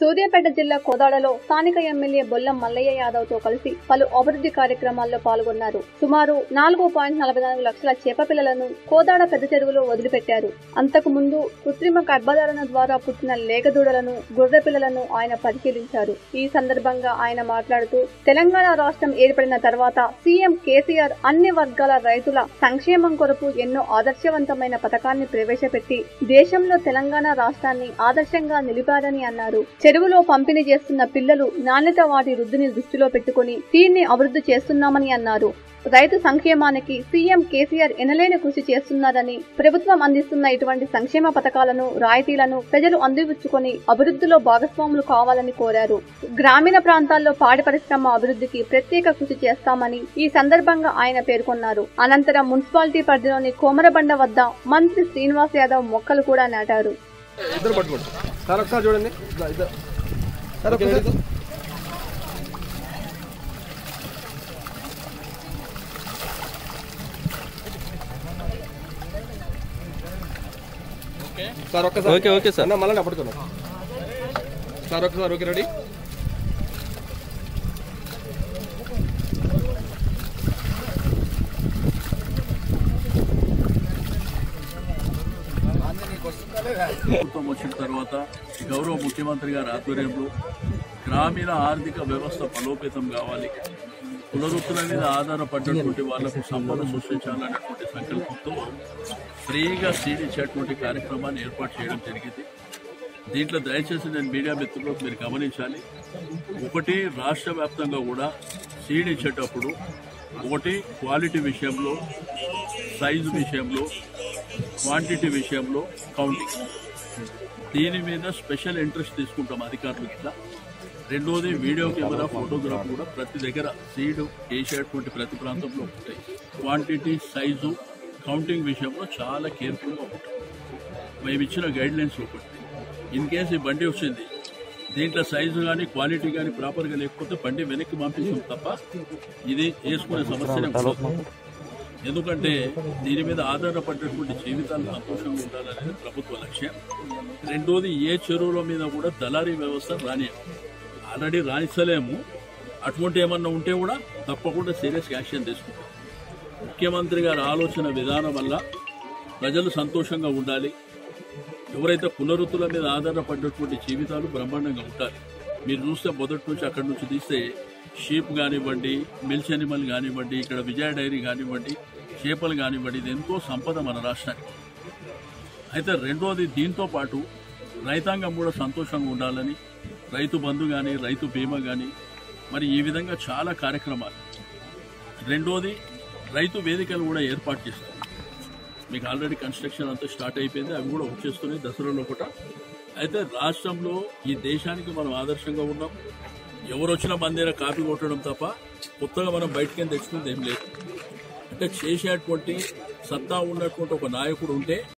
సూర్యాపేట జిల్లా కోదాడలో స్థానిక ఎమ్మెల్యే బొల్లం మల్లయ్య యాదవ్ తో కలిసి పలు అభివృద్ధి కార్యక్రమాల్లో పాల్గొన్నారు సుమారు నాలుగు పాయింట్ నలభై నాలుగు లక్షల చేప పిల్లలను కోదాడ పెద్ద చెరువులో వదిలిపెట్టారు అంతకు ముందు కృత్రిమ గర్భధారణ ద్వారా పుట్టిన లేగదూడలను గొర్రె పిల్లలను ఆయన పరిశీలించారు ఈ సందర్భంగా ఆయన మాట్లాడుతూ తెలంగాణ రాష్ట్రం ఏర్పడిన తర్వాత సీఎం కేసీఆర్ అన్ని వర్గాల రైతుల సంక్షేమం కొరకు ఎన్నో ఆదర్శవంతమైన పథకాన్ని ప్రవేశపెట్టి దేశంలో తెలంగాణ రాష్ట్రాన్ని ఆదర్శంగా నిలిపారని అన్నారు చెరువులో పంపిణీ చేస్తున్న పిల్లలు నాణ్యత వాటి వృద్ధిని దృష్టిలో పెట్టుకుని దీన్ని అభివృద్ధి చేస్తున్నామని అన్నారు రైతు సంక్షేమానికి సీఎం కేసీఆర్ ఎనలేని కృషి చేస్తున్నారని ప్రభుత్వం అందిస్తున్న ఇటువంటి సంక్షేమ పథకాలను రాయితీలను ప్రజలు అందిపుచ్చుకొని అభివృద్ధిలో భాగస్వాములు కావాలని కోరారు గ్రామీణ ప్రాంతాల్లో పాడి పరిశ్రమ అభివృద్ధికి ప్రత్యేక కృషి చేస్తామని ఈ సందర్భంగా ఆయన పేర్కొన్నారు అనంతరం మున్సిపాలిటీ పరిధిలోని కోమరబండ వద్ద మంత్రి శ్రీనివాస్ యాదవ్ మొక్కలు కూడా నాటారు ఇద్దరు పట్టుకోండి సార్ ఒకసారి చూడండి ఇట్లా ఇద్దరు సార్ ఒకసారి సార్ ఒక్కసారి ఓకే ఓకే సార్ అన్న మళ్ళీ పట్టుకున్నాం సార్ ఒకసారి ఓకే రెడీ ప్రభుత్వం వచ్చిన తర్వాత గౌరవ ముఖ్యమంత్రి గారి ఆధ్వర్యంలో గ్రామీణ ఆర్థిక వ్యవస్థ బలోపేతం కావాలి పునరుద్ధరణ మీద ఆధారపడినటువంటి వాళ్లకు సంపద సృష్టించాలనేటువంటి సంకల్పంతో ఫ్రీగా సీడ్ ఇచ్చేటువంటి కార్యక్రమాన్ని ఏర్పాటు చేయడం జరిగింది దీంట్లో దయచేసి నేను మీడియా మిత్రులకు మీరు గమనించాలి ఒకటి రాష్ట్ర వ్యాప్తంగా కూడా సీడ్ ఇచ్చేటప్పుడు ఒకటి క్వాలిటీ విషయంలో సైజు విషయంలో క్వాంటిటీ విషయంలో కౌంటింగ్ దీని మీద స్పెషల్ ఇంట్రెస్ట్ తీసుకుంటాం అధికారులు ఇట్లా రెండోది వీడియో కెమెరా ఫోటోగ్రాఫ్ కూడా ప్రతి దగ్గర సీడ్ వేసేటువంటి ప్రతి ప్రాంతంలో ఉంటాయి క్వాంటిటీ సైజు కౌంటింగ్ విషయంలో చాలా కేర్ఫుల్గా ఉంటాం మేము ఇచ్చిన గైడ్ లైన్స్ ఒకటి ఇన్ కేసు ఈ బండి వచ్చింది దీంట్లో సైజు కానీ క్వాలిటీ కానీ ప్రాపర్గా లేకపోతే బండి వెనక్కి పంపించాం తప్ప ఇది వేసుకునే సమస్యనే ఉండదు ఎందుకంటే దీని మీద ఆధారపడినటువంటి జీవితాలు సంతోషంగా ఉండాలనేది ప్రభుత్వ లక్ష్యం రెండోది ఏ చెరువుల మీద కూడా దళారీ వ్యవస్థ రాని ఆల్రెడీ రాణిస్తలేము అటువంటి ఏమన్నా ఉంటే కూడా తప్పకుండా సీరియస్ యాక్షన్ తీసుకుంటాం ముఖ్యమంత్రి గారి ఆలోచన విధానం వల్ల ప్రజలు సంతోషంగా ఉండాలి ఎవరైతే పునరుద్ధుల మీద ఆధారపడినటువంటి జీవితాలు బ్రహ్మాండంగా ఉంటారు మీరు చూస్తే మొదటి నుంచి అక్కడి నుంచి తీస్తే షీప్ కానివ్వండి మిల్చ్ అనిమల్ కానివ్వండి ఇక్కడ విజయ డైరీ కానివ్వండి చేపలు కానివ్వండి ఇది ఎంతో సంపద మన రాష్ట్రానికి అయితే రెండోది దీంతో పాటు రైతాంగం కూడా సంతోషంగా ఉండాలని రైతు బంధు కానీ రైతు బీమా కానీ మరి ఈ విధంగా చాలా కార్యక్రమాలు రెండోది రైతు వేదికలు కూడా ఏర్పాటు చేస్తాం మీకు ఆల్రెడీ కన్స్ట్రక్షన్ అంతా స్టార్ట్ అయిపోయింది అవి కూడా వచ్చేస్తున్నాయి దసరాలో కూడా అయితే రాష్ట్రంలో ఈ దేశానికి మనం ఆదర్శంగా ఉన్నాం ఎవరు వచ్చినా మన దగ్గర కాపీ కొట్టడం తప్ప కొత్తగా మనం బయటకేం తెచ్చుకుంది ఏం లేదు అంటే చేసేటువంటి సత్తా ఉన్నటువంటి ఒక నాయకుడు ఉంటే